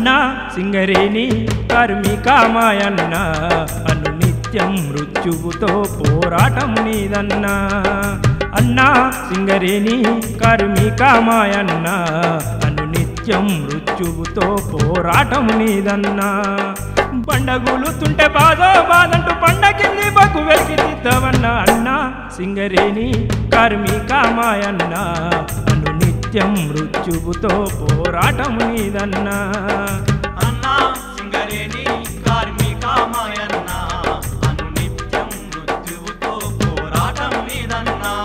అన్నా సింగరేణి కార్మికామాయన్న అను నిత్యం మృత్యువుతో పోరాటం నీదన్నా అన్నా సింగరేణి కార్మికామాయన్న అను నిత్యం మృత్యువుతో పోరాటం నీదన్నా బండగులుతుంటే బాధో బాధంటూ పండ కింది బగ్గు వెలికి దిద్దవన్న అన్నా సింగరేణి కార్మికామాయన్న అను నిత్యం మృత్యువుతో పోరాటం నీదన్నా అన్నా సింగరేణి కార్మికామాయన్న అను నిత్యం మృత్యువుతో పోరాటం మీదన్నా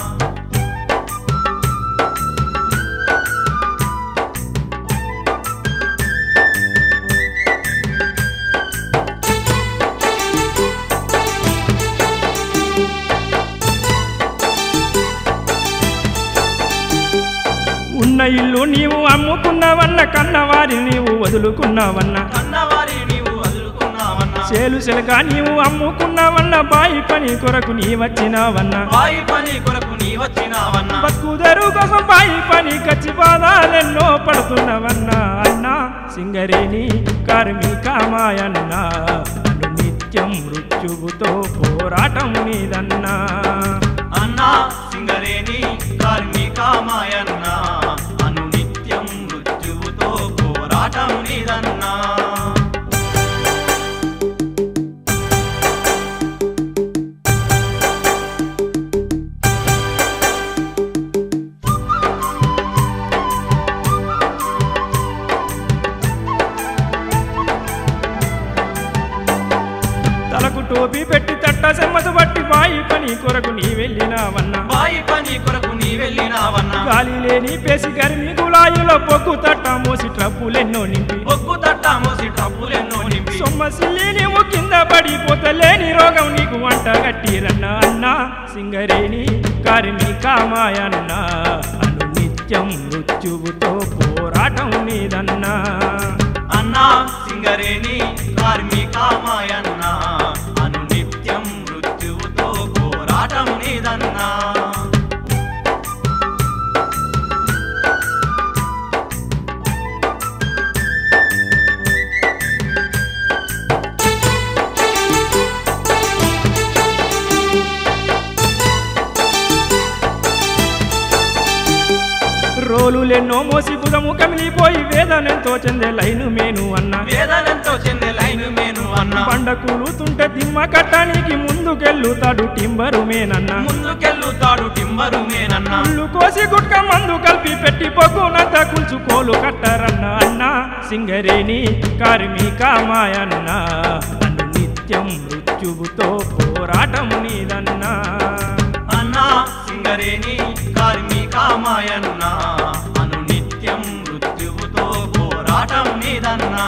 ఉన్న ఇల్లు నీవు అమ్ముకున్నావన్న కన్నవారి నీవు వదులుకున్నావన్న కన్నవారి నీవు వదులుకున్నావన్నా చేలు చెలక నీవు అమ్ముకున్నావన్న బాయి పని కొరకు నీ వచ్చినావన్న వాయి పని కొరకు నీ వచ్చినావన్నా బతుకుదరు కోసం బాయి పని కచ్చి బాధాలెన్నో పడుతున్నవన్న అన్న సింగరేణి కార్మికామాయన్న అను నిత్యం మృత్యువుతో పోరాటం నీదన్నా అన్నా సింగరేణి కార్మికామాయన్న అను నిత్యం మృత్యువుతో పోరాటం నీదన్నా తలకు టోపీ పెట్టి తట్ట సెమ్మసు బట్టి బాయి పని కొరకు నీ వెళ్ళినావన్న వాయి పని కొరకు నీ వెళ్ళినావన్నా గాలి లేని పేసి గరిమి గులాయిలో పొగ్గు తట్ట మోసి ట్రబ్బులెన్నో నింపి ఒగ్గు తట్ట మోసి డబ్బులెన్నో నింపి సొమ్మసిల్లి నీవు కింద పడిపోతలేని రోగం నీకు వంట గట్టిరన్న అన్న సింగరేణి కార్మికామాయన్న అను నిత్యం మృత్యువుతో పోరాటం నీదన్నా అన్నా సింగరేణి కార్మికామాయన్న అను నిత్యం మృత్యువుతో పోరాటం నీదన్నా రోలులెన్నో మోసి బుధము కమిలిపోయి వేదనెంతో చెందే లైను మేను అన్న వేదనంతో చెందే లైను మేను అన్నా పండ కూలుతుంటే దిమ్మ కట్టడానికి ముందుకెళ్ళుతాడు టింబరు మేనన్న ముందుకెళ్ళుతాడు టింబరు మేనన్నా ముళ్ళు కోసి గుట్క మందు కలిపి పెట్టి పొగ్గునంత కూల్చుకోలు కట్టరన్న అన్న సింగరేణి కార్మికామాయన్న అను నిత్యం మృత్యువుతో పోరాటం నీదన్నా అన్నా సింగరేణి కార్మికామాయన్న అను నిత్యం మృత్యువుతో పోరాటం నీదన్నా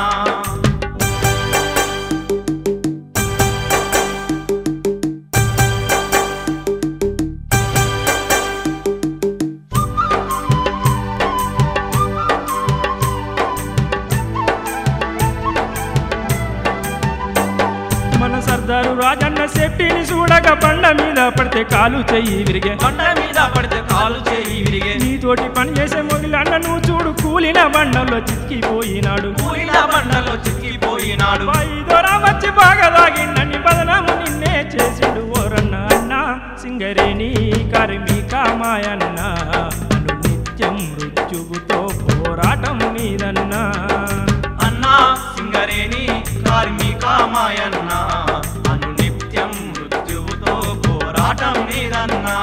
మన సర్దారు రాజన్న సేఫ్టీని చూడక బండ మీద పడితే కాలు చెయ్యి విరిగే కొండ మీద పడితే కాలు చేయి విరిగే నీతోటి పని చేసే మొగిలన్న నువ్వు చూడు కూలిన బండల్లో చిక్కిపోయినాడు కూలిన బండలో చిక్కిపోయినాడు బాయి దొర వచ్చి బాగా తాగిండని బదనాము నిన్నే చేసిండు ఓరన్న అన్న సింగరేణి కార్మికామాయన్న అను నిత్యం మృత్యువుతో పోరాటం నీదన్నా అన్నా సింగరేణి కార్మికామాయన్న అను నిత్యం మృత్యువుతో పోరాటం నీదన్నా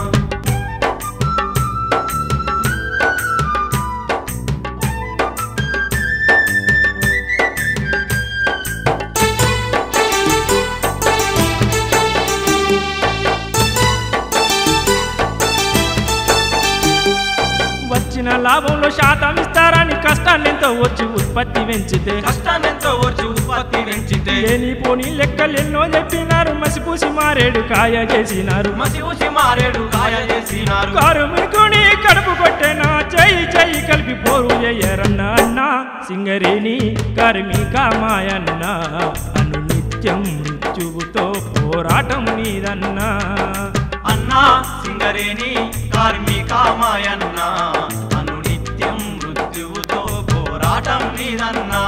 వచ్చిన లాభంలో శాతం ఇస్తారని కష్టాన్నెంతో వచ్చి ఉత్పత్తి పెంచితే కష్టాన్నెంతో వచ్చి ఉత్పత్తి పెంచితే లేనిపోని లెక్కలెన్నో చెప్పినారు మసిపూసి మారేడు కాయ చేసినారు మసి ఊసి మారేడు కాయ చేసినారు కారుమికుని కడుపు కొట్టెనా చెయ్యి చెయ్యి కలిపి పోరు చేయరన్న అన్న సింగరేణి కార్మికామాయన్న అను నిత్యం మృత్యువుతో పోరాటం నీదన్నా అన్నా సింగరేణి కార్మికామాయన్న అను నిత్యం మృత్యువుతో పోరాటం నీదన్నా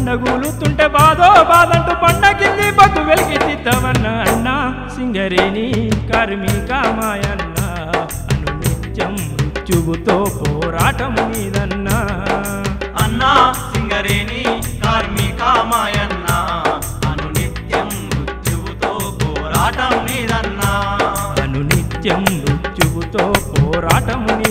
బండగూలుతుంటే బాధో బాధంటూ పండగిల్లి బగ్గు వెలిగిద్దామన్న అన్న సింగరేణి కార్మిక మాయన్న అను నిత్యం మృత్యువుతో పోరాటం మీదన్నా అన్నా సింగరేణి కార్మిక మాయన్న అను నిత్యం మృత్యువుతో పోరాటం నీదన్నా అను నిత్యం మృత్యువుతో పోరాటం